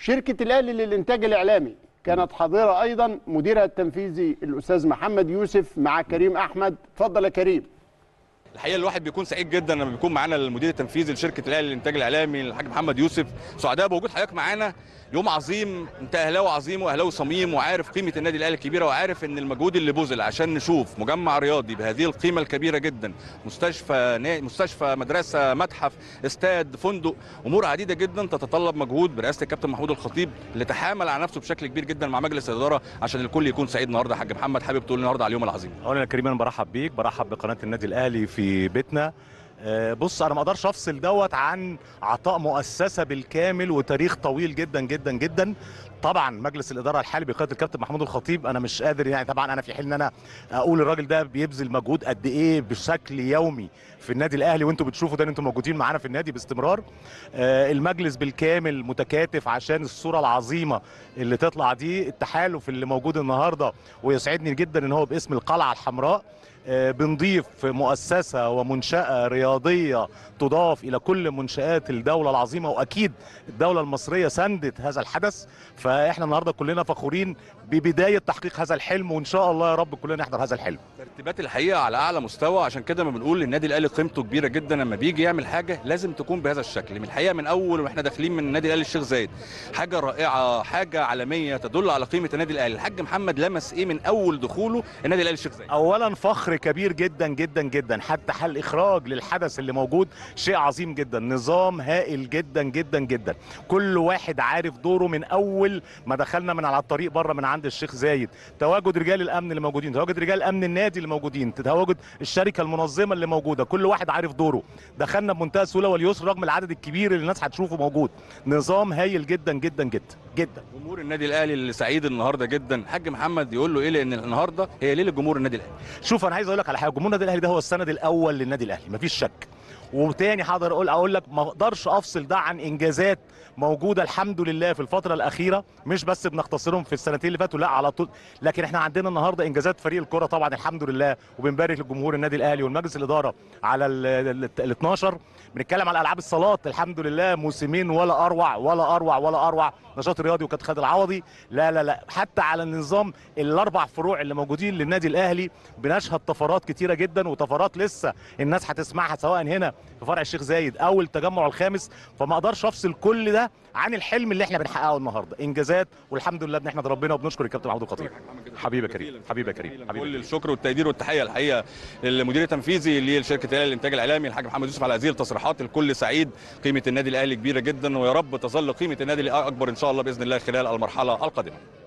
شركه الاهلي للانتاج الاعلامي كانت حاضره ايضا مديرها التنفيذي الاستاذ محمد يوسف مع كريم احمد اتفضل يا كريم الحقيقه الواحد بيكون سعيد جدا لما بيكون معانا المدير التنفيذي لشركه الاهلي للانتاج الاعلامي الحاج محمد يوسف سعداء بوجود حضرتك معانا يوم عظيم انت اهلاوي عظيم واهلاوي صميم وعارف قيمه النادي الاهلي الكبيره وعارف ان المجهود اللي بذل عشان نشوف مجمع رياضي بهذه القيمه الكبيره جدا مستشفى نا... مستشفى مدرسه متحف استاد فندق امور عديده جدا تتطلب مجهود برئاسه الكابتن محمود الخطيب اللي تحامل على نفسه بشكل كبير جدا مع مجلس الاداره عشان الكل يكون سعيد النهارده يا حاج محمد حابب تقول النهارده على اليوم العظيم اولا يا كريم انا برحب بيك برحب بقناه النادي الاهلي في بيتنا آه، بص انا ما اقدرش افصل دوت عن عطاء مؤسسه بالكامل وتاريخ طويل جدا جدا جدا طبعا مجلس الاداره الحالي بقياده الكابتن محمود الخطيب انا مش قادر يعني طبعا انا في حين ان انا اقول الراجل ده بيبذل مجهود قد ايه بشكل يومي في النادي الاهلي وانتم بتشوفوا ده ان انتم موجودين معانا في النادي باستمرار آه، المجلس بالكامل متكاتف عشان الصوره العظيمه اللي تطلع دي التحالف اللي موجود النهارده ويسعدني جدا ان هو باسم القلعه الحمراء آه، بنضيف مؤسسة ومنشأة رياضية تضاف إلى كل منشآت الدولة العظيمة وأكيد الدولة المصرية سندت هذا الحدث فإحنا النهاردة كلنا فخورين ببداية تحقيق هذا الحلم وإن شاء الله يا رب كلنا نحضر هذا الحلم ترتيبات الحقيقه على اعلى مستوى عشان كده ما بنقول النادي الاهلي قيمته كبيره جدا لما بيجي يعمل حاجه لازم تكون بهذا الشكل من الحقيقه من اول واحنا داخلين من النادي الاهلي الشيخ زايد حاجه رائعه حاجه عالميه تدل على قيمه النادي الاهلي الحاج محمد لمس ايه من اول دخوله النادي الاهلي الشيخ زايد اولا فخر كبير جدا جدا جدا حتى حل اخراج للحدث اللي موجود شيء عظيم جدا نظام هائل جدا جدا جدا كل واحد عارف دوره من اول ما دخلنا من على الطريق بره من عند الشيخ زايد تواجد رجال الامن اللي موجودين تواجد رجال امن النادي اللي موجودين تواجد الشركه المنظمه اللي موجوده كل واحد عارف دوره دخلنا بمنتهى السهوله واليسر رغم العدد الكبير اللي الناس هتشوفه موجود نظام هايل جدا جدا جدا جدا جمهور النادي الاهلي اللي سعيد النهارده جدا الحاج محمد يقول له ايه لان النهارده هي ليله جمهور النادي الاهلي شوف انا عايز اقول لك على حاجه جمهور النادي الاهلي ده هو السند الاول للنادي الاهلي مفيش شك وتاني حاضر اقول اقول لك ما اقدرش افصل ده عن انجازات موجوده الحمد لله في الفتره الاخيره مش بس بنختصرهم في السنتين اللي فاتوا لا على طول لكن احنا عندنا النهارده انجازات فريق الكره طبعا الحمد لله وبنبارك لجمهور النادي الاهلي والمجلس الاداره على ال 12 بنتكلم على العاب الصالات الحمد لله موسمين ولا اروع ولا اروع ولا اروع نشاط رياضي وكانت خالد العوضي لا لا لا حتى على النظام الاربع فروع اللي موجودين للنادي الاهلي بنشهد طفرات كتيره جدا وطفرات لسه الناس هتسمعها سواء هنا في فرع الشيخ زايد او التجمع الخامس فما اقدرش افصل كل ده عن الحلم اللي احنا بنحققه النهارده انجازات والحمد لله بنحمد ربنا وبنشكر الكابتن محمود الخطيب حبيبي يا كريم حبيبي يا كريم كل حبيبي الشكر والتقدير والتحيه الحقيقه للمدير التنفيذي لشركه الاهلي للانتاج الاعلامي الحاج محمد يوسف على هذه التصريحات الكل سعيد قيمه النادي الاهلي كبيره جدا ويا رب تظل قيمه النادي الاهلي اكبر ان شاء الله باذن الله خلال المرحله القادمه